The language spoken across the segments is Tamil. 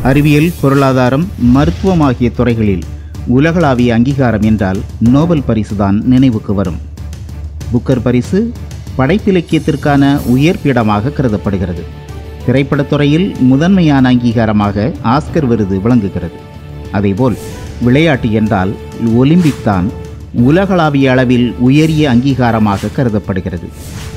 அறிவியல் பொருளாதாரம் மருத்துவம் ஆகிய துறைகளில் உலகளாவிய அங்கீகாரம் என்றால் நோபல் பரிசுதான் நினைவுக்கு வரும் புக்கர் பரிசு படைப்பிலக்கியத்திற்கான உயர்பீடமாக கருதப்படுகிறது திரைப்படத்துறையில் முதன்மையான அங்கீகாரமாக ஆஸ்கர் விருது விளங்குகிறது அதேபோல் விளையாட்டு என்றால் ஒலிம்பிக் தான் உலகளாவிய அளவில் உயரிய அங்கீகாரமாக கருதப்படுகிறது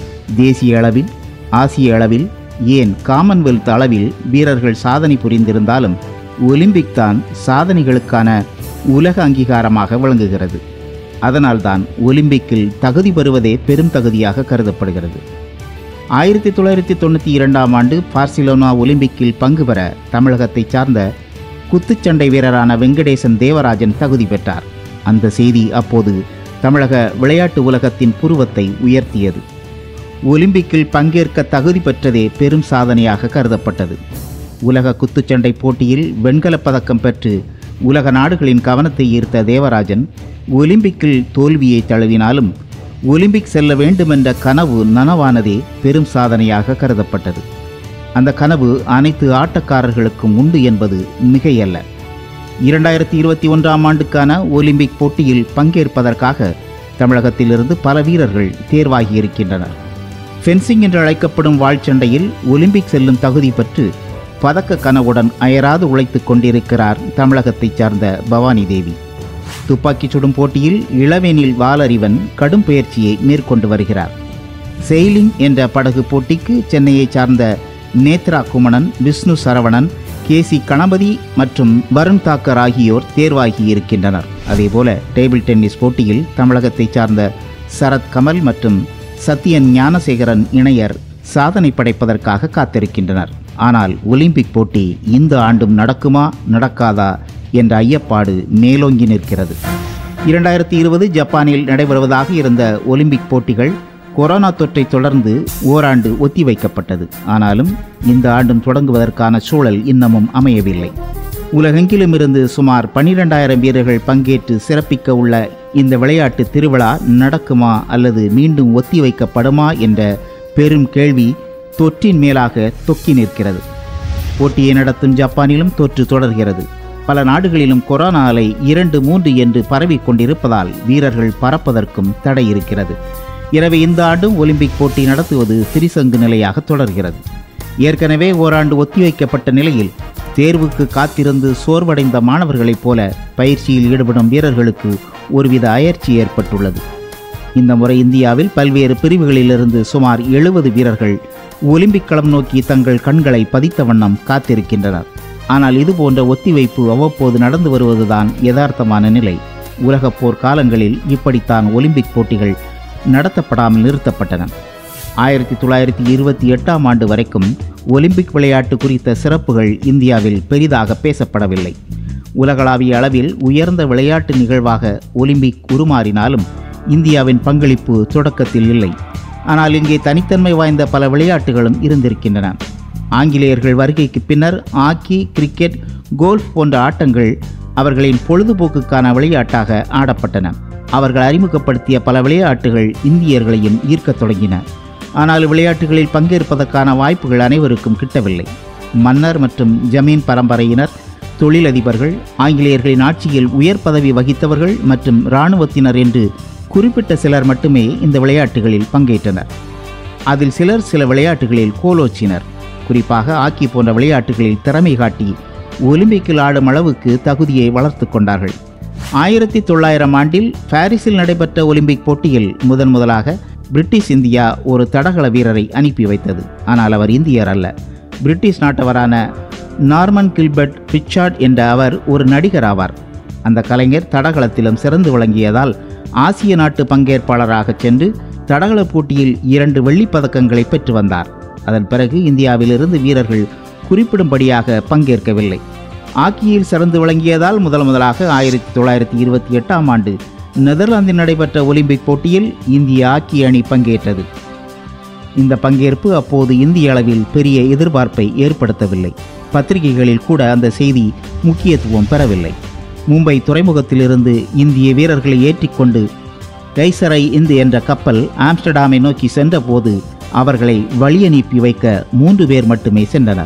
தேசிய அளவில் ஆசிய அளவில் ஏன் காமன்வெல்த் அளவில் வீரர்கள் சாதனை புரிந்திருந்தாலும் ஒலிம்பிக் தான் சாதனைகளுக்கான உலக அங்கீகாரமாக விளங்குகிறது அதனால்தான் ஒலிம்பிக்கில் தகுதி பெறுவதே பெரும் தகுதியாக கருதப்படுகிறது ஆயிரத்தி தொள்ளாயிரத்தி தொண்ணூற்றி இரண்டாம் ஆண்டு பார்சிலோனா ஒலிம்பிக்கில் பங்கு பெற தமிழகத்தைச் சார்ந்த குத்துச்சண்டை வீரரான வெங்கடேசன் தேவராஜன் தகுதி பெற்றார் அந்த செய்தி அப்போது தமிழக விளையாட்டு உலகத்தின் புருவத்தை உயர்த்தியது ஒலிம்பிக்கில் பங்கேற்க தகுதி பெற்றதே பெரும் சாதனையாக கருதப்பட்டது உலக குத்துச்சண்டை போட்டியில் வெண்கலப் பதக்கம் பெற்று உலக நாடுகளின் கவனத்தை ஈர்த்த தேவராஜன் ஒலிம்பிக்கில் தோல்வியை தழுவினாலும் ஒலிம்பிக் செல்ல வேண்டுமென்ற கனவு நனவானதே பெரும் சாதனையாக கருதப்பட்டது அந்த கனவு அனைத்து ஆட்டக்காரர்களுக்கும் உண்டு என்பது மிகையல்ல இரண்டாயிரத்தி இருபத்தி ஒன்றாம் ஆண்டுக்கான ஒலிம்பிக் போட்டியில் பங்கேற்பதற்காக தமிழகத்திலிருந்து பல வீரர்கள் தேர்வாகியிருக்கின்றனர் ஃபென்சிங் என்று அழைக்கப்படும் வாழ்ச்சண்டையில் ஒலிம்பிக் செல்லும் தகுதி பெற்று பதக்க கனவுடன் அயராது உழைத்துக் கொண்டிருக்கிறார் தமிழகத்தைச் சார்ந்த பவானி தேவி துப்பாக்கிச் சுடும் போட்டியில் இளவேனில் வாலறிவன் கடும் பயிற்சியை மேற்கொண்டு வருகிறார் செயிலிங் என்ற படகு போட்டிக்கு சென்னையைச் சார்ந்த நேத்ரா குமணன் விஷ்ணு சரவணன் கே சி கணபதி மற்றும் வருண் தாக்கர் ஆகியோர் தேர்வாகி இருக்கின்றனர் அதேபோல டேபிள் டென்னிஸ் போட்டியில் தமிழகத்தைச் சார்ந்த சரத் கமல் மற்றும் சத்யன் ஞானசேகரன் இணையர் சாதனை படைப்பதற்காக காத்திருக்கின்றனர் ஆனால் ஒலிம்பிக் போட்டி இந்த ஆண்டும் நடக்குமா நடக்காதா என்ற ஐயப்பாடு மேலோங்கி நிற்கிறது இரண்டாயிரத்தி இருபது ஜப்பானில் நடைபெறுவதாக இருந்த ஒலிம்பிக் போட்டிகள் கொரோனா தொற்றை தொடர்ந்து ஓராண்டு ஒத்திவைக்கப்பட்டது ஆனாலும் இந்த ஆண்டும் தொடங்குவதற்கான சூழல் இன்னமும் அமையவில்லை உலகெங்கிலும் இருந்து சுமார் பனிரெண்டாயிரம் வீரர்கள் பங்கேற்று சிறப்பிக்க உள்ள இந்த விளையாட்டு திருவிழா நடக்குமா அல்லது மீண்டும் ஒத்திவைக்கப்படுமா என்ற பெரும் கேள்வி தொற்றின் மேலாக தொக்கி நிற்கிறது போட்டியை நடத்தும் ஜப்பானிலும் தொற்று தொடர்கிறது பல நாடுகளிலும் கொரோனா அலை இரண்டு மூன்று என்று பரவிக் கொண்டிருப்பதால் வீரர்கள் பறப்பதற்கும் தடை இருக்கிறது எனவே இந்த ஆண்டும் ஒலிம்பிக் போட்டி நடத்துவது திரிசங்கு நிலையாக தொடர்கிறது ஏற்கனவே ஓராண்டு ஒத்திவைக்கப்பட்ட நிலையில் தேர்வுக்கு காத்திருந்து சோர்வடைந்த மாணவர்களைப் போல பயிற்சியில் ஈடுபடும் வீரர்களுக்கு ஒருவித அயற்சி ஏற்பட்டுள்ளது இந்த முறை இந்தியாவில் பல்வேறு பிரிவுகளிலிருந்து சுமார் எழுபது வீரர்கள் ஒலிம்பிக் களம் நோக்கி தங்கள் கண்களை பதித்த வண்ணம் காத்திருக்கின்றனர் ஆனால் இதுபோன்ற ஒத்திவைப்பு அவ்வப்போது நடந்து வருவதுதான் யதார்த்தமான நிலை உலகப் போர் காலங்களில் இப்படித்தான் ஒலிம்பிக் போட்டிகள் நடத்தப்படாமல் நிறுத்தப்பட்டன ஆயிரத்தி தொள்ளாயிரத்தி இருபத்தி எட்டாம் ஆண்டு வரைக்கும் ஒலிம்பிக் விளையாட்டு குறித்த சிறப்புகள் இந்தியாவில் பெரிதாக பேசப்படவில்லை உலகளாவிய அளவில் உயர்ந்த விளையாட்டு நிகழ்வாக ஒலிம்பிக் உருமாறினாலும் இந்தியாவின் பங்களிப்பு தொடக்கத்தில் இல்லை ஆனால் இங்கே தனித்தன்மை வாய்ந்த பல விளையாட்டுகளும் இருந்திருக்கின்றன ஆங்கிலேயர்கள் வருகைக்கு பின்னர் ஹாக்கி கிரிக்கெட் கோல்ஃப் போன்ற ஆட்டங்கள் அவர்களின் பொழுதுபோக்குக்கான விளையாட்டாக ஆடப்பட்டன அவர்கள் அறிமுகப்படுத்திய பல விளையாட்டுகள் இந்தியர்களையும் ஈர்க்கத் தொடங்கின ஆனால் விளையாட்டுகளில் பங்கேற்பதற்கான வாய்ப்புகள் அனைவருக்கும் கிட்டவில்லை மன்னர் மற்றும் ஜமீன் பரம்பரையினர் தொழிலதிபர்கள் ஆங்கிலேயர்களின் ஆட்சியில் உயர் பதவி வகித்தவர்கள் மற்றும் இராணுவத்தினர் என்று குறிப்பிட்ட சிலர் மட்டுமே இந்த விளையாட்டுகளில் பங்கேற்றனர் அதில் சிலர் சில விளையாட்டுகளில் கோலோச்சினர் குறிப்பாக ஹாக்கி போன்ற விளையாட்டுகளில் திறமை காட்டி ஒலிம்பிக்கில் ஆடும் அளவுக்கு தகுதியை வளர்த்து கொண்டார்கள் ஆயிரத்தி தொள்ளாயிரம் ஆண்டில் பாரிஸில் நடைபெற்ற ஒலிம்பிக் போட்டியில் முதன் முதலாக பிரிட்டிஷ் இந்தியா ஒரு தடகள வீரரை அனுப்பி வைத்தது ஆனால் அவர் இந்தியர் அல்ல பிரிட்டிஷ் நாட்டவரான நார்மன் கில்பர்ட் பிச்சார்ட் என்ற அவர் ஒரு நடிகர் ஆவார் அந்த கலைஞர் தடகளத்திலும் சிறந்து விளங்கியதால் ஆசிய நாட்டு பங்கேற்பாளராக சென்று தடகள போட்டியில் இரண்டு வெள்ளிப் பதக்கங்களை பெற்று வந்தார் அதன் பிறகு இந்தியாவிலிருந்து வீரர்கள் குறிப்பிடும்படியாக பங்கேற்கவில்லை ஹாக்கியில் சிறந்து விளங்கியதால் முதல் முதலாக ஆயிரத்தி தொள்ளாயிரத்தி இருபத்தி எட்டாம் ஆண்டு நெதர்லாந்தில் நடைபெற்ற ஒலிம்பிக் போட்டியில் இந்திய ஹாக்கி அணி பங்கேற்றது இந்த பங்கேற்பு அப்போது இந்திய அளவில் பெரிய எதிர்பார்ப்பை ஏற்படுத்தவில்லை பத்திரிகைகளில் கூட அந்த செய்தி முக்கியத்துவம் பெறவில்லை மும்பை துறைமுகத்திலிருந்து இந்திய வீரர்களை ஏற்றிக்கொண்டு கைசரை இந்து என்ற கப்பல் ஆம்ஸ்டர்டாமை நோக்கி சென்றபோது அவர்களை வழியனுப்பி வைக்க மூன்று பேர் மட்டுமே சென்றனர்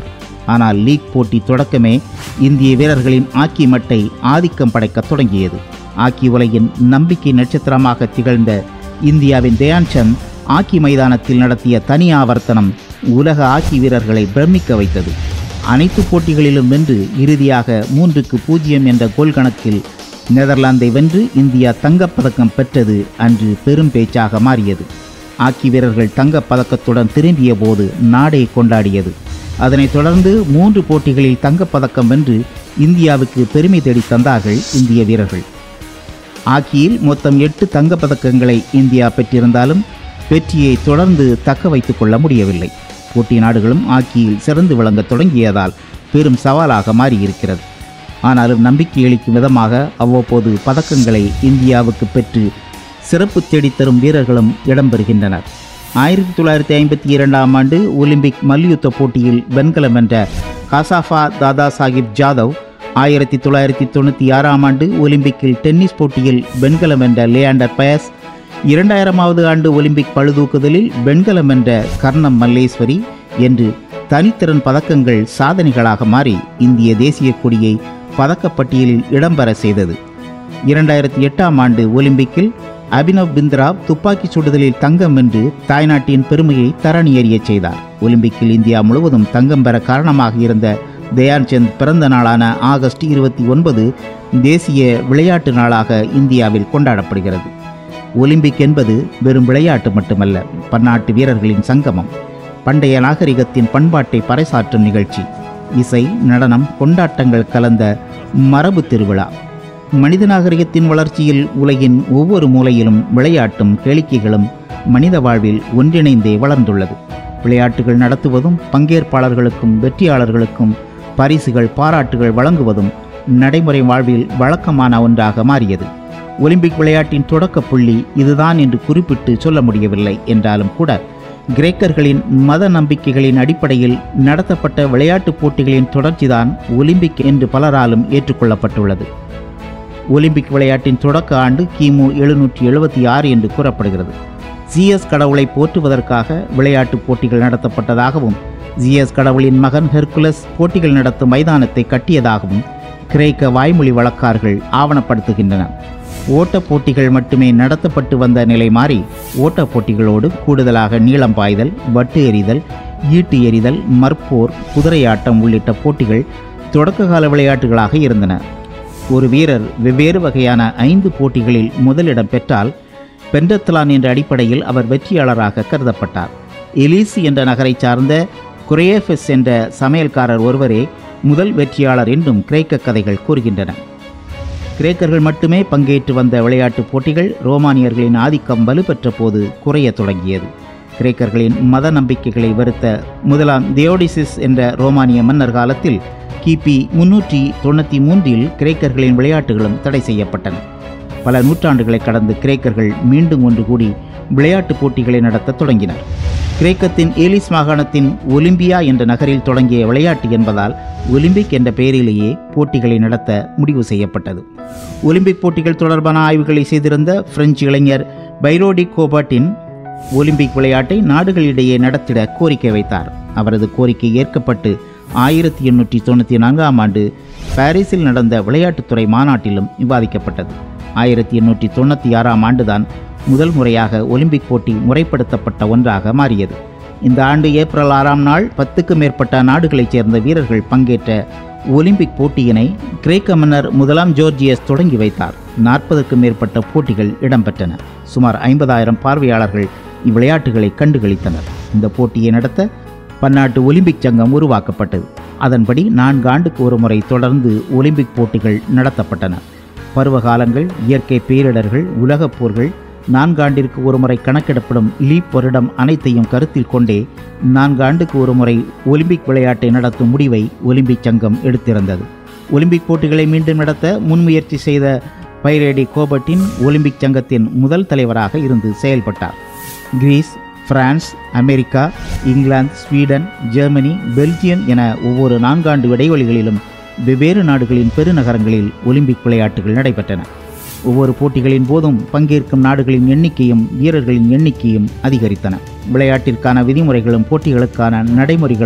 ஆனால் லீக் போட்டி தொடக்கமே இந்திய வீரர்களின் ஆக்கி மட்டை ஆதிக்கம் படைக்கத் தொடங்கியது ஆக்கி உலகின் நம்பிக்கை நட்சத்திரமாக திகழ்ந்த இந்தியாவின் தயான்சந்த் ஆக்கி மைதானத்தில் நடத்திய தனி ஆவர்த்தனம் உலக ஆக்கி வீரர்களை பிரமிக்க வைத்தது அனைத்து போட்டிகளிலும் வென்று இறுதியாக மூன்றுக்கு பூஜ்ஜியம் என்ற கோல் கணக்கில் நெதர்லாந்தை வென்று இந்தியா தங்கப்பதக்கம் பெற்றது அன்று பெரும் பேச்சாக மாறியது ஆக்கி வீரர்கள் தங்கப் பதக்கத்துடன் திரும்பிய போது நாடே கொண்டாடியது அதனைத் தொடர்ந்து மூன்று போட்டிகளில் தங்கப்பதக்கம் வென்று இந்தியாவுக்கு பெருமை தேடித் தந்தார்கள் இந்திய வீரர்கள் ஆக்கியில் மொத்தம் எட்டு தங்கப்பதக்கங்களை இந்தியா பெற்றிருந்தாலும் வெற்றியை தொடர்ந்து தக்க வைத்துக் கொள்ள முடியவில்லை போட்டி நாடுகளும் ஆக்கியில் சிறந்து விளங்கத் தொடங்கியதால் பெரும் சவாலாக மாறியிருக்கிறது ஆனாலும் நம்பிக்கை அளிக்கும் விதமாக அவ்வப்போது பதக்கங்களை இந்தியாவுக்கு பெற்று சிறப்பு தேடித்தரும் வீரர்களும் இடம்பெறுகின்றனர் ஆயிரத்தி தொள்ளாயிரத்தி ஐம்பத்தி இரண்டாம் ஆண்டு ஒலிம்பிக் மல்யுத்த போட்டியில் வெண்கலம் வென்ற காசாஃபா தாதா சாஹிப் ஜாதவ் ஆயிரத்தி தொள்ளாயிரத்தி தொண்ணூற்றி ஆறாம் ஆண்டு ஒலிம்பிக்கில் டென்னிஸ் போட்டியில் வெண்கலம் வென்ற லியாண்டர் பயஸ் இரண்டாயிரமாவது ஆண்டு ஒலிம்பிக் பழுதூக்குதலில் வெண்கலம் வென்ற கர்ணம் மல்லேஸ்வரி என்று தனித்திறன் பதக்கங்கள் சாதனைகளாக மாறி இந்திய தேசிய கொடியை பதக்கப்பட்டியலில் இடம்பெற செய்தது இரண்டாயிரத்தி எட்டாம் ஆண்டு ஒலிம்பிக்கில் அபினவ் பிந்த்ரா துப்பாக்கி சுடுதலில் தங்கம் வென்று தாய்நாட்டின் பெருமையை தரணி எறியச் செய்தார் ஒலிம்பிக்கில் இந்தியா முழுவதும் தங்கம் பெற காரணமாக இருந்த தயான்சந்த் பிறந்த நாளான ஆகஸ்ட் இருபத்தி ஒன்பது தேசிய விளையாட்டு நாளாக இந்தியாவில் கொண்டாடப்படுகிறது ஒலிம்பிக் என்பது வெறும் விளையாட்டு மட்டுமல்ல பன்னாட்டு வீரர்களின் சங்கமம் பண்டைய நாகரிகத்தின் பண்பாட்டை பறைசாற்றும் நிகழ்ச்சி இசை நடனம் கொண்டாட்டங்கள் கலந்த மரபு திருவிழா மனித நாகரிகத்தின் வளர்ச்சியில் உலகின் ஒவ்வொரு மூலையிலும் விளையாட்டும் கேளிக்கைகளும் மனித வாழ்வில் ஒன்றிணைந்தே வளர்ந்துள்ளது விளையாட்டுகள் நடத்துவதும் பங்கேற்பாளர்களுக்கும் வெற்றியாளர்களுக்கும் பரிசுகள் பாராட்டுகள் வழங்குவதும் நடைமுறை வாழ்வில் வழக்கமான ஒன்றாக மாறியது ஒலிம்பிக் விளையாட்டின் தொடக்க புள்ளி இதுதான் என்று குறிப்பிட்டு சொல்ல முடியவில்லை என்றாலும் கூட கிரேக்கர்களின் மத நம்பிக்கைகளின் அடிப்படையில் நடத்தப்பட்ட விளையாட்டுப் போட்டிகளின் தொடர்ச்சிதான் ஒலிம்பிக் என்று பலராலும் ஏற்றுக்கொள்ளப்பட்டுள்ளது ஒலிம்பிக் விளையாட்டின் தொடக்க ஆண்டு கிமு எழுநூற்றி எழுபத்தி ஆறு என்று கூறப்படுகிறது ஜிஎஸ் கடவுளை போற்றுவதற்காக விளையாட்டுப் போட்டிகள் நடத்தப்பட்டதாகவும் ஜிஎஸ் கடவுளின் மகன் ஹெர்குலஸ் போட்டிகள் நடத்தும் மைதானத்தை கட்டியதாகவும் கிரேக்க வாய்மொழி வழக்கார்கள் ஆவணப்படுத்துகின்றன ஓட்டப் போட்டிகள் மட்டுமே நடத்தப்பட்டு வந்த நிலை மாறி ஓட்டப் போட்டிகளோடு கூடுதலாக நீளம் பாய்தல் வட்டு எறிதல் ஈட்டு எறிதல் மற்போர் குதிரையாட்டம் உள்ளிட்ட போட்டிகள் தொடக்ககால விளையாட்டுகளாக இருந்தன ஒரு வீரர் வெவ்வேறு வகையான ஐந்து போட்டிகளில் முதலிடம் பெற்றால் பெண்டத்லான் என்ற அடிப்படையில் அவர் வெற்றியாளராக கருதப்பட்டார் எலிஸ் என்ற நகரைச் சார்ந்த குரேஃபெஸ் என்ற சமையல்காரர் ஒருவரே முதல் வெற்றியாளர் என்றும் கிரேக்க கதைகள் கூறுகின்றன கிரேக்கர்கள் மட்டுமே பங்கேற்று வந்த விளையாட்டுப் போட்டிகள் ரோமானியர்களின் ஆதிக்கம் வலுப்பெற்ற போது குறையத் தொடங்கியது கிரேக்கர்களின் மத நம்பிக்கைகளை வெறுத்த முதலாம் தியோடிசிஸ் என்ற ரோமானிய மன்னர் காலத்தில் கிபி முன்னூற்றி தொண்ணூற்றி மூன்றில் கிரேக்கர்களின் விளையாட்டுகளும் தடை செய்யப்பட்டன பல நூற்றாண்டுகளை கடந்து கிரேக்கர்கள் மீண்டும் ஒன்று கூடி விளையாட்டுப் போட்டிகளை நடத்த தொடங்கினர் கிரேக்கத்தின் ஏலிஸ் மாகாணத்தின் ஒலிம்பியா என்ற நகரில் தொடங்கிய விளையாட்டு என்பதால் ஒலிம்பிக் என்ற பெயரிலேயே போட்டிகளை நடத்த முடிவு செய்யப்பட்டது ஒலிம்பிக் போட்டிகள் தொடர்பான ஆய்வுகளை செய்திருந்த பிரெஞ்சு இளைஞர் பைரோடி கோபாட்டின் ஒலிம்பிக் விளையாட்டை நாடுகளிடையே நடத்திட கோரிக்கை வைத்தார் அவரது கோரிக்கை ஏற்கப்பட்டு ஆயிரத்தி எண்ணூற்றி தொண்ணூற்றி நான்காம் ஆண்டு பாரிஸில் நடந்த விளையாட்டுத்துறை மாநாட்டிலும் விவாதிக்கப்பட்டது ஆயிரத்தி எண்ணூற்றி தொண்ணூற்றி ஆறாம் ஆண்டுதான் முதல் முறையாக ஒலிம்பிக் போட்டி முறைப்படுத்தப்பட்ட ஒன்றாக மாறியது இந்த ஆண்டு ஏப்ரல் ஆறாம் நாள் பத்துக்கும் மேற்பட்ட நாடுகளைச் சேர்ந்த வீரர்கள் பங்கேற்ற ஒலிம்பிக் போட்டியினை கிரேக்க மன்னர் முதலாம் ஜோர்ஜியஸ் தொடங்கி வைத்தார் நாற்பதுக்கும் மேற்பட்ட போட்டிகள் இடம்பெற்றன சுமார் ஐம்பதாயிரம் பார்வையாளர்கள் இவ்விளையாட்டுகளை கண்டுகளித்தனர் இந்த போட்டியை நடத்த பன்னாட்டு ஒலிம்பிக் சங்கம் உருவாக்கப்பட்டது அதன்படி நான்கு ஆண்டுக்கு ஒரு முறை தொடர்ந்து ஒலிம்பிக் போட்டிகள் நடத்தப்பட்டன பருவகாலங்கள் இயற்கை பேரிடர்கள் உலகப் போர்கள் நான்காண்டிற்கு ஒருமுறை கணக்கிடப்படும் லீப் வருடம் அனைத்தையும் கருத்தில் கொண்டே நான்காண்டுக்கு ஒருமுறை ஒலிம்பிக் விளையாட்டை நடத்தும் முடிவை ஒலிம்பிக் சங்கம் எடுத்திருந்தது ஒலிம்பிக் போட்டிகளை மீண்டும் நடத்த முன்முயற்சி செய்த பைரேடி கோபட்டின் ஒலிம்பிக் சங்கத்தின் முதல் தலைவராக இருந்து செயல்பட்டார் Greece France America England Sweden Germany Belgium என ஒவ்வொரு நான்காண்டு இடைவெளிகளிலும் வெவ்வேறு நாடுகளின் பெருநகரங்களில் ஒலிம்பிக் விளையாட்டுகள் நடைபெற்றன ஒவ்வொரு போட்டிகளின் போதும் பங்கேற்கும் நாடுகளின் எண்ணிக்கையும் வீரர்களின் எண்ணிக்கையும் அதிகரித்தன விளையாட்டிற்கான விதிமுறைகளும் போட்டிகளுக்கான நடைமுறைகளும்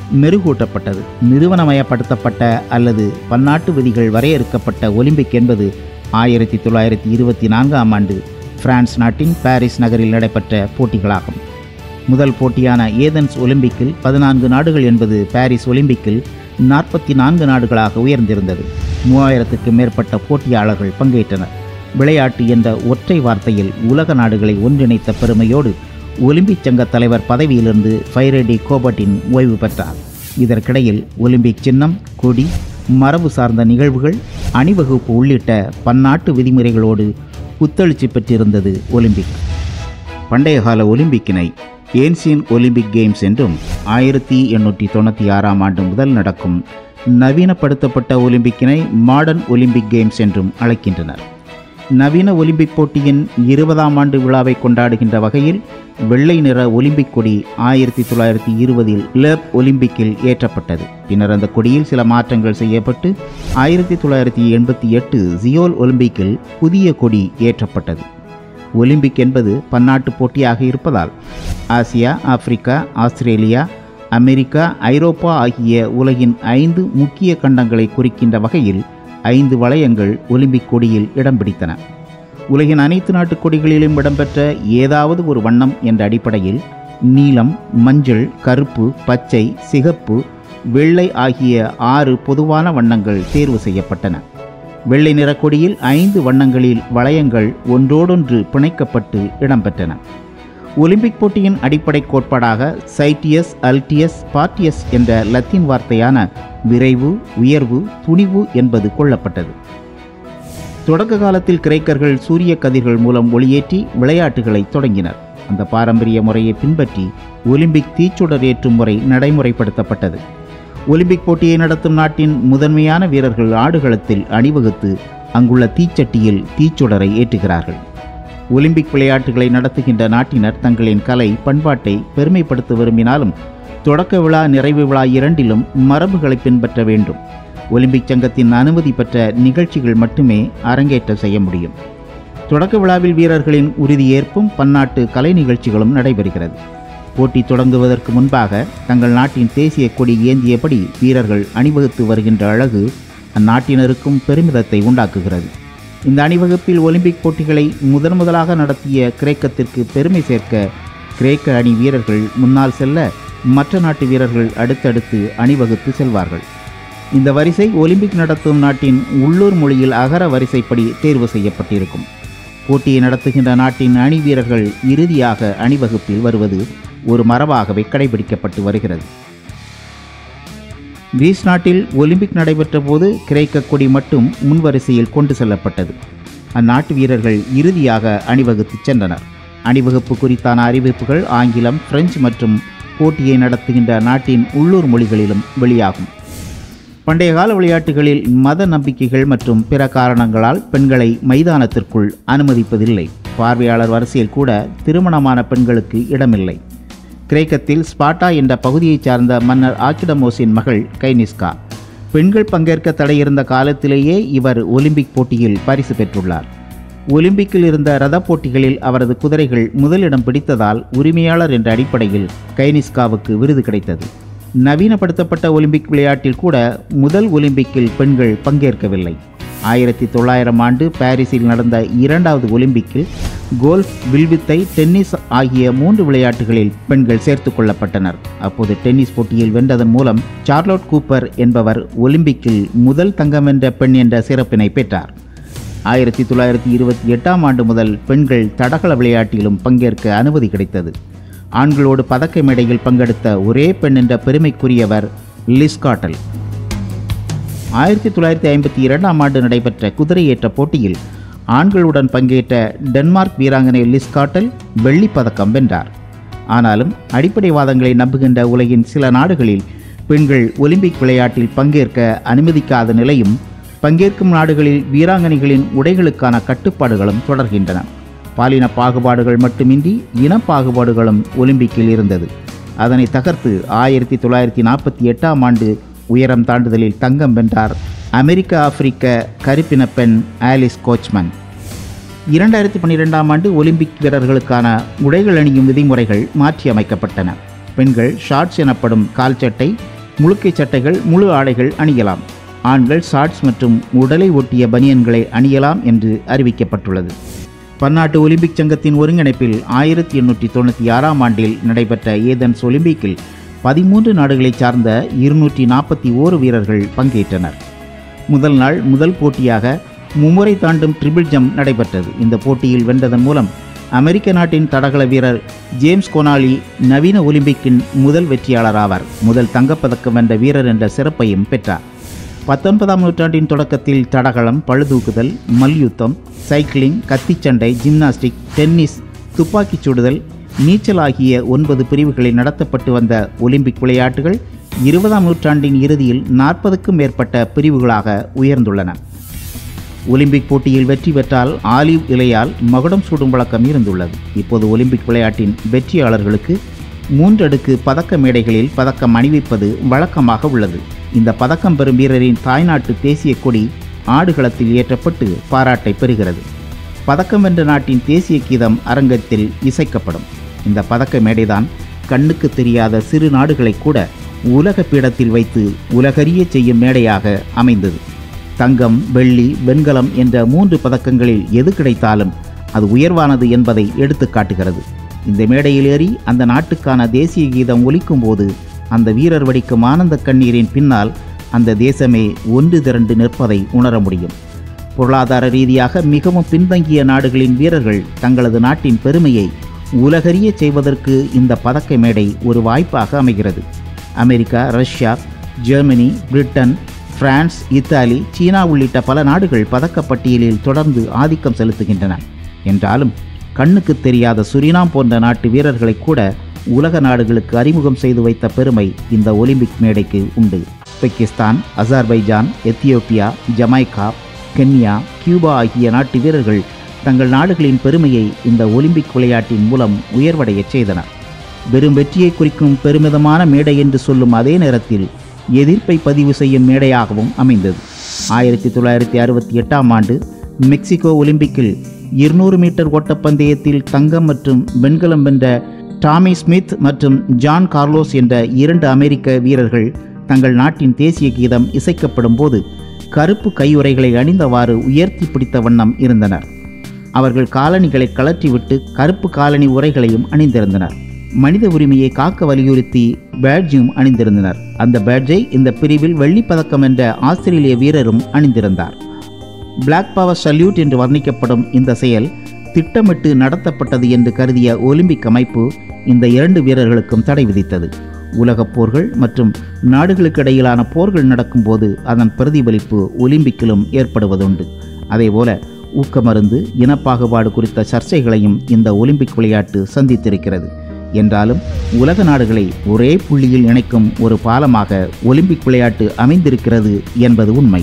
மெருகூட்டப்பட்டது நிறுவனமயப்படுத்தப்பட்ட அல்லது பன்னாட்டு விதிகள் வரையறுக்கப்பட்ட ஒலிம்பிக் என்பது ஆயிரத்தி தொள்ளாயிரத்தி இருபத்தி நான்காம் ஆண்டு பிரான்ஸ் நாட்டின் பாரிஸ் நகரில் நடைபெற்ற போட்டிகளாகும் முதல் போட்டியான ஏதென்ஸ் ஒலிம்பிக்கில் பதினான்கு நாடுகள் என்பது பாரிஸ் ஒலிம்பிக்கில் நாற்பத்தி நான்கு நாடுகளாக உயர்ந்திருந்தது மூவாயிரத்துக்கு மேற்பட்ட போட்டியாளர்கள் பங்கேற்றனர் விளையாட்டு என்ற ஒற்றை வார்த்தையில் உலக நாடுகளை ஒன்றிணைத்த பெருமையோடு ஒலிம்பிக் சங்க தலைவர் பதவியிலிருந்து ஃபைரேடி கோபட்டின் ஓய்வு பெற்றார் இதற்கிடையில் ஒலிம்பிக் சின்னம் கொடி மரபு சார்ந்த நிகழ்வுகள் அணிவகுப்பு உள்ளிட்ட பன்னாட்டு விதிமுறைகளோடு புத்தெழுச்சி பெற்றிருந்தது ஒலிம்பிக் பண்டைய கால ஒலிம்பிக்கினை ஏன்சியன் ஒலிம்பிக் கேம்ஸ் என்றும் ஆயிரத்தி எண்ணூற்றி தொண்ணூற்றி ஆறாம் ஆண்டு முதல் நடக்கும் நவீனப்படுத்தப்பட்ட ஒலிம்பிக்கினை மாடர்ன் ஒலிம்பிக் கேம்ஸ் என்றும் அழைக்கின்றனர் நவீன ஒலிம்பிக் போட்டியின் இருபதாம் ஆண்டு விழாவை கொண்டாடுகின்ற வகையில் வெள்ளை நிற ஒலிம்பிக் கொடி ஆயிரத்தி தொள்ளாயிரத்தி இருபதில் லேப் ஒலிம்பிக்கில் ஏற்றப்பட்டது பின்னர் அந்த கொடியில் சில மாற்றங்கள் செய்யப்பட்டு ஆயிரத்தி தொள்ளாயிரத்தி எண்பத்தி எட்டு ஜியோல் ஒலிம்பிக்கில் புதிய கொடி ஏற்றப்பட்டது ஒலிம்பிக் என்பது பன்னாட்டு போட்டியாக இருப்பதால் Asia Africa Australia America Europe ஆகிய உலகின் ஐந்து முக்கிய கண்டங்களை குறிக்கின்ற வகையில் ஐந்து வளையங்கள் ஒலிம்பிக் கொடியில் இடம் பிடித்தன உலகின் அனைத்து நாட்டு கொடிகளிலும் இடம்பெற்ற ஏதாவது ஒரு வண்ணம் என்ற அடிப்படையில் நீலம் மஞ்சள் கருப்பு பச்சை சிகப்பு வெள்ளை ஆகிய ஆறு பொதுவான வண்ணங்கள் தேர்வு செய்யப்பட்டன வெள்ளை நிற கொடியில் ஐந்து வண்ணங்களில் வளையங்கள் ஒன்றோடொன்று பிணைக்கப்பட்டு இடம்பெற்றன ஒலிம்பிக் போட்டியின் அடிப்படை கோட்பாடாக சைட்டியஸ் அல்டியஸ் பார்ட்டியஸ் என்ற லத்தீன் வார்த்தையான விரைவு உயர்வு துணிவு என்பது கொள்ளப்பட்டது தொடக்க காலத்தில் கிரேக்கர்கள் சூரிய கதிர்கள் மூலம் ஒளியேற்றி விளையாட்டுகளை தொடங்கினர் அந்த பாரம்பரிய முறையை பின்பற்றி ஒலிம்பிக் தீச்சுடர் ஏற்றும் முறை நடைமுறைப்படுத்தப்பட்டது ஒலிம்பிக் போட்டியை நடத்தும் நாட்டின் முதன்மையான வீரர்கள் ஆடுகளத்தில் அணிவகுத்து அங்குள்ள தீச்சட்டியில் தீச்சுடரை ஏற்றுகிறார்கள் ஒலிம்பிக் விளையாட்டுகளை நடத்துகின்ற நாட்டினர் தங்களின் கலை பண்பாட்டை பெருமைப்படுத்த விரும்பினாலும் தொடக்க விழா நிறைவு விழா இரண்டிலும் மரபுகளை பின்பற்ற வேண்டும் ஒலிம்பிக் சங்கத்தின் அனுமதி பெற்ற நிகழ்ச்சிகள் மட்டுமே அரங்கேற்றம் செய்ய முடியும் தொடக்க விழாவில் வீரர்களின் உறுதியேற்பும் பன்னாட்டு கலை நிகழ்ச்சிகளும் நடைபெறுகிறது போட்டி தொடங்குவதற்கு முன்பாக தங்கள் நாட்டின் தேசிய கொடி ஏந்தியபடி வீரர்கள் அணிவகுத்து வருகின்ற அழகு அந்நாட்டினருக்கும் பெருமிதத்தை உண்டாக்குகிறது இந்த அணிவகுப்பில் ஒலிம்பிக் போட்டிகளை முதன் முதலாக நடத்திய கிரேக்கத்திற்கு பெருமை சேர்க்க கிரேக்க அணி வீரர்கள் முன்னால் செல்ல மற்ற நாட்டு வீரர்கள் அடுத்தடுத்து அணிவகுத்து செல்வார்கள் இந்த வரிசை ஒலிம்பிக் நடத்தும் நாட்டின் உள்ளூர் மொழியில் அகர வரிசைப்படி தேர்வு செய்யப்பட்டிருக்கும் போட்டியை நடத்துகின்ற நாட்டின் அணி வீரர்கள் இறுதியாக அணிவகுப்பில் வருவது ஒரு மரபாகவே கடைபிடிக்கப்பட்டு வருகிறது கிரீஸ் நாட்டில் ஒலிம்பிக் நடைபெற்ற போது கிரேக்க கொடி மட்டும் முன்வரிசையில் கொண்டு செல்லப்பட்டது அந்நாட்டு வீரர்கள் இறுதியாக அணிவகுத்து சென்றனர் அணிவகுப்பு குறித்தான அறிவிப்புகள் ஆங்கிலம் பிரெஞ்சு மற்றும் போட்டியை நடத்துகின்ற நாட்டின் உள்ளூர் மொழிகளிலும் வெளியாகும் பண்டைய கால விளையாட்டுகளில் மத நம்பிக்கைகள் மற்றும் பிற காரணங்களால் பெண்களை மைதானத்திற்குள் அனுமதிப்பதில்லை பார்வையாளர் வரிசையில் கூட திருமணமான பெண்களுக்கு இடமில்லை கிரேக்கத்தில் ஸ்பாட்டா என்ற பகுதியைச் சார்ந்த மன்னர் ஆக்கிடமோஸின் மகள் கைனிஸ்கா பெண்கள் பங்கேற்க தடையிருந்த காலத்திலேயே இவர் ஒலிம்பிக் போட்டியில் பரிசு பெற்றுள்ளார் ஒலிம்பிக்கில் இருந்த ரத போட்டிகளில் அவரது குதிரைகள் முதலிடம் பிடித்ததால் உரிமையாளர் என்ற அடிப்படையில் கைனிஸ்காவுக்கு விருது கிடைத்தது நவீனப்படுத்தப்பட்ட ஒலிம்பிக் விளையாட்டில் கூட முதல் ஒலிம்பிக்கில் பெண்கள் பங்கேற்கவில்லை ஆயிரத்தி தொள்ளாயிரம் ஆண்டு பாரிஸில் நடந்த இரண்டாவது ஒலிம்பிக்கில் கோல்ஃப் வில்வித்தை டென்னிஸ் ஆகிய மூன்று விளையாட்டுகளில் பெண்கள் சேர்த்து கொள்ளப்பட்டனர் அப்போது டென்னிஸ் போட்டியில் வென்றதன் மூலம் சார்லோட் கூப்பர் என்பவர் ஒலிம்பிக்கில் முதல் தங்கம் வென்ற பெண் என்ற சிறப்பினை பெற்றார் ஆயிரத்தி தொள்ளாயிரத்தி இருபத்தி எட்டாம் ஆண்டு முதல் பெண்கள் தடகள விளையாட்டிலும் பங்கேற்க அனுமதி கிடைத்தது ஆண்களோடு பதக்க மேடையில் பங்கெடுத்த ஒரே பெண் என்ற பெருமைக்குரியவர் லிஸ்காட்டல் ஆயிரத்தி தொள்ளாயிரத்தி ஐம்பத்தி இரண்டாம் ஆண்டு நடைபெற்ற குதிரையேற்ற போட்டியில் ஆண்களுடன் பங்கேற்ற டென்மார்க் வீராங்கனை லிஸ்காட்டல் வெள்ளிப் பதக்கம் வென்றார் ஆனாலும் அடிப்படை வாதங்களை நம்புகின்ற உலகின் சில நாடுகளில் பெண்கள் ஒலிம்பிக் விளையாட்டில் பங்கேற்க அனுமதிக்காத நிலையும் பங்கேற்கும் நாடுகளில் வீராங்கனைகளின் உடைகளுக்கான கட்டுப்பாடுகளும் தொடர்கின்றன பாலின பாகுபாடுகள் மட்டுமின்றி இனப்பாகுபாடுகளும் ஒலிம்பிக்கில் இருந்தது அதனை தகர்த்து ஆயிரத்தி தொள்ளாயிரத்தி நாற்பத்தி எட்டாம் ஆண்டு உயரம் தாண்டுதலில் தங்கம் வென்றார் அமெரிக்க ஆப்பிரிக்க கருப்பின பெண் ஆலிஸ் கோச்மன் இரண்டாயிரத்தி பன்னிரெண்டாம் ஆண்டு ஒலிம்பிக் வீரர்களுக்கான உடைகள் அணியும் விதிமுறைகள் மாற்றியமைக்கப்பட்டன பெண்கள் ஷார்ட்ஸ் எனப்படும் கால்சட்டை முழுக்கை சட்டைகள் முழு ஆடைகள் அணியலாம் ஆண்கள் ஷார்ட்ஸ் மற்றும் உடலை ஒட்டிய பனியன்களை அணியலாம் என்று அறிவிக்கப்பட்டுள்ளது பன்னாட்டு ஒலிம்பிக் சங்கத்தின் ஒருங்கிணைப்பில் ஆயிரத்தி எண்ணூற்றி தொண்ணூற்றி ஆறாம் ஆண்டில் நடைபெற்ற ஏதென்ஸ் ஒலிம்பிக்கில் பதிமூன்று நாடுகளைச் சார்ந்த இருநூற்றி நாற்பத்தி ஓரு வீரர்கள் பங்கேற்றனர் முதல் நாள் முதல் போட்டியாக மும்முறை தாண்டும் ட்ரிபிள் ஜம்ப் நடைபெற்றது இந்த போட்டியில் வென்றதன் மூலம் அமெரிக்க நாட்டின் தடகள வீரர் ஜேம்ஸ் கொனாலி நவீன ஒலிம்பிக்கின் முதல் வெற்றியாளர் ஆவார் முதல் தங்கப்பதக்கம் வென்ற வீரர் என்ற சிறப்பையும் பெற்றார் பத்தொன்பதாம் நூற்றாண்டின் தொடக்கத்தில் தடகளம் பழுதூக்குதல் மல்யுத்தம் சைக்கிளிங் கத்திச்சண்டை ஜிம்னாஸ்டிக் டென்னிஸ் துப்பாக்கிச் சுடுதல் நீச்சல் ஆகிய ஒன்பது பிரிவுகளில் நடத்தப்பட்டு வந்த ஒலிம்பிக் விளையாட்டுகள் இருபதாம் நூற்றாண்டின் இறுதியில் நாற்பதுக்கும் மேற்பட்ட பிரிவுகளாக உயர்ந்துள்ளன ஒலிம்பிக் போட்டியில் வெற்றி பெற்றால் ஆலிவ் இலையால் மகுடம் சூடும் வழக்கம் இருந்துள்ளது இப்போது ஒலிம்பிக் விளையாட்டின் வெற்றியாளர்களுக்கு மூன்றடுக்கு பதக்க மேடைகளில் பதக்கம் அணிவிப்பது வழக்கமாக உள்ளது இந்த பதக்கம் பெறும் வீரரின் தாய்நாட்டு தேசிய கொடி ஆடுகளத்தில் ஏற்றப்பட்டு பாராட்டை பெறுகிறது பதக்கம் வென்ற நாட்டின் தேசிய கீதம் அரங்கத்தில் இசைக்கப்படும் இந்த பதக்க மேடைதான் கண்ணுக்கு தெரியாத சிறு நாடுகளை கூட உலக பீடத்தில் வைத்து உலகறிய செய்யும் மேடையாக அமைந்தது தங்கம் வெள்ளி வெண்கலம் என்ற மூன்று பதக்கங்களில் எது கிடைத்தாலும் அது உயர்வானது என்பதை எடுத்து காட்டுகிறது இந்த மேடையில் ஏறி அந்த நாட்டுக்கான தேசிய கீதம் ஒலிக்கும் போது அந்த வீரர் வடிக்கும் ஆனந்த கண்ணீரின் பின்னால் அந்த தேசமே ஒன்று திரண்டு நிற்பதை உணர முடியும் பொருளாதார ரீதியாக மிகவும் பின்தங்கிய நாடுகளின் வீரர்கள் தங்களது நாட்டின் பெருமையை உலகறிய செய்வதற்கு இந்த பதக்க மேடை ஒரு வாய்ப்பாக அமைகிறது America Russia Germany Britain France Italy China உள்ளிட்ட பல நாடுகள் பதக்கப்பட்டியலில் தொடர்ந்து ஆதிக்கம் செலுத்துகின்றன என்றாலும் கண்ணுக்கு தெரியாத சுரினாம் போன்ற நாட்டு வீரர்களை கூட உலக நாடுகளுக்கு அறிமுகம் செய்து வைத்த பெருமை இந்த ஒலிம்பிக் மேடைக்கு உண்டு Pakistan Azerbaijan Ethiopia Jamaica Kenya Cuba ஆகிய நாட்டு வீரர்கள் தங்கள் நாடுகளின் பெருமையை இந்த ஒலிம்பிக் விளையாட்டின் மூலம் உயர்வடையச் செய்தனர் வெறும் வெற்றியை குறிக்கும் பெருமிதமான மேடை என்று சொல்லும் அதே நேரத்தில் எதிர்ப்பை பதிவு செய்யும் மேடையாகவும் அமைந்தது ஆயிரத்தி தொள்ளாயிரத்தி அறுபத்தி எட்டாம் ஆண்டு மெக்சிகோ ஒலிம்பிக்கில் இருநூறு மீட்டர் ஓட்டப்பந்தயத்தில் தங்கம் மற்றும் வெண்கலம் வென்ற டாமி ஸ்மித் மற்றும் ஜான் கார்லோஸ் என்ற இரண்டு அமெரிக்க வீரர்கள் தங்கள் நாட்டின் தேசிய கீதம் இசைக்கப்படும் போது கருப்பு கையுறைகளை அணிந்தவாறு உயர்த்தி பிடித்த வண்ணம் இருந்தனர் அவர்கள் காலணிகளை கழற்றிவிட்டு கருப்பு காலணி உரைகளையும் அணிந்திருந்தனர் மனித உரிமையை காக்க வலியுறுத்தி பேட்ஜும் அணிந்திருந்தனர் அந்த பேட்ஜை இந்த பிரிவில் வெள்ளிப் பதக்கம் என்ற ஆஸ்திரேலிய வீரரும் அணிந்திருந்தார் பிளாக் பவர் சல்யூட் என்று வர்ணிக்கப்படும் இந்த செயல் திட்டமிட்டு நடத்தப்பட்டது என்று கருதிய ஒலிம்பிக் அமைப்பு இந்த இரண்டு வீரர்களுக்கும் தடை விதித்தது உலகப் போர்கள் மற்றும் நாடுகளுக்கு இடையிலான போர்கள் நடக்கும்போது அதன் பிரதிபலிப்பு ஒலிம்பிக்கிலும் ஏற்படுவதுண்டு அதேபோல ஊக்கமருந்து இனப்பாகுபாடு குறித்த சர்ச்சைகளையும் இந்த ஒலிம்பிக் விளையாட்டு சந்தித்திருக்கிறது என்றாலும் உலக நாடுகளை ஒரே புள்ளியில் இணைக்கும் ஒரு பாலமாக ஒலிம்பிக் விளையாட்டு அமைந்திருக்கிறது என்பது உண்மை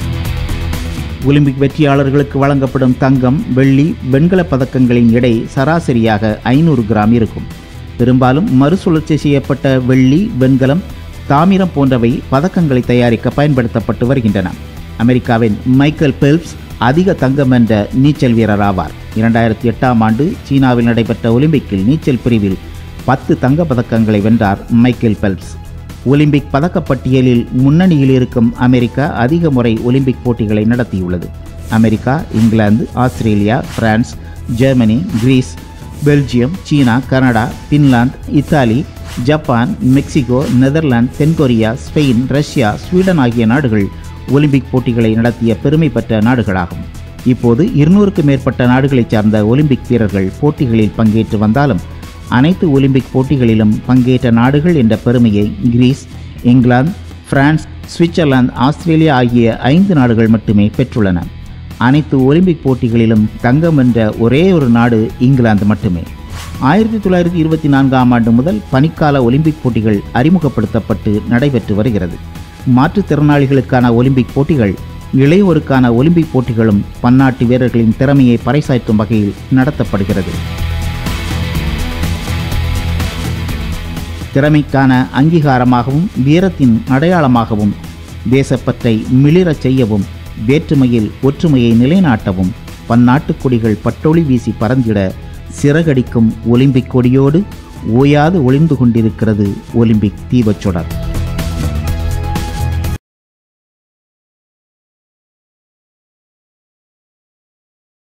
ஒலிம்பிக் வெற்றியாளர்களுக்கு வழங்கப்படும் தங்கம் வெள்ளி வெண்கலப் பதக்கங்களின் எடை சராசரியாக ஐநூறு கிராம் இருக்கும் பெரும்பாலும் மறுசுழற்சி செய்யப்பட்ட வெள்ளி வெண்கலம் தாமிரம் போன்றவை பதக்கங்களை தயாரிக்க பயன்படுத்தப்பட்டு வருகின்றன அமெரிக்காவின் மைக்கேல் பெல்ப்ஸ் அதிக தங்கம் வென்ற நீச்சல் வீரர் ஆவார் இரண்டாயிரத்தி எட்டாம் ஆண்டு சீனாவில் நடைபெற்ற ஒலிம்பிக்கில் நீச்சல் பிரிவில் பத்து தங்கப் பதக்கங்களை வென்றார் மைக்கேல் பெல்ப்ஸ் ஒலிம்பிக் பதக்கப்பட்டியலில் முன்னணியில் இருக்கும் அமெரிக்கா அதிக முறை ஒலிம்பிக் போட்டிகளை நடத்தியுள்ளது America England Australia France Germany Greece Belgium China Canada Finland Italy Japan Mexico Netherlands தென்கொரியா ஸ்பெயின் ரஷ்யா ஸ்வீடன் ஆகிய நாடுகள் ஒலிம்பிக் போட்டிகளை நடத்திய பெருமை பெற்ற நாடுகளாகும் இப்போது இருநூறுக்கும் மேற்பட்ட நாடுகளைச் சார்ந்த ஒலிம்பிக் வீரர்கள் போட்டிகளில் பங்கேற்று வந்தாலும் அனைத்து ஒலிம்பிக் போட்டிகளிலும் பங்கேற்ற நாடுகள் என்ற பெருமையை Greece England France Switzerland Australia ஆகிய ஐந்து நாடுகள் மட்டுமே பெற்றுள்ளன அனைத்து ஒலிம்பிக் போட்டிகளிலும் தங்கம் வென்ற ஒரே ஒரு நாடு இங்கிலாந்து மட்டுமே ஆயிரத்தி தொள்ளாயிரத்தி இருபத்தி நான்காம் ஆண்டு முதல் பனிக்கால ஒலிம்பிக் போட்டிகள் அறிமுகப்படுத்தப்பட்டு நடைபெற்று வருகிறது மாற்றுத்திறனாளிகளுக்கான ஒலிம்பிக் போட்டிகள் இளையோருக்கான ஒலிம்பிக் போட்டிகளும் பன்னாட்டு வீரர்களின் திறமையை பறைசாற்றும் வகையில் நடத்தப்படுகிறது திறமைக்கான அங்கீகாரமாகவும் வீரத்தின் அடையாளமாகவும் தேசப்பற்றை மிளிரச் செய்யவும் வேற்றுமையில் ஒற்றுமையை நிலைநாட்டவும் பன்னாட்டுக் கொடிகள் பட்டொளி வீசி பறந்திட சிறகடிக்கும் ஒலிம்பிக் கொடியோடு ஓயாது ஒளிந்து கொண்டிருக்கிறது ஒலிம்பிக் தீபச்சுடர்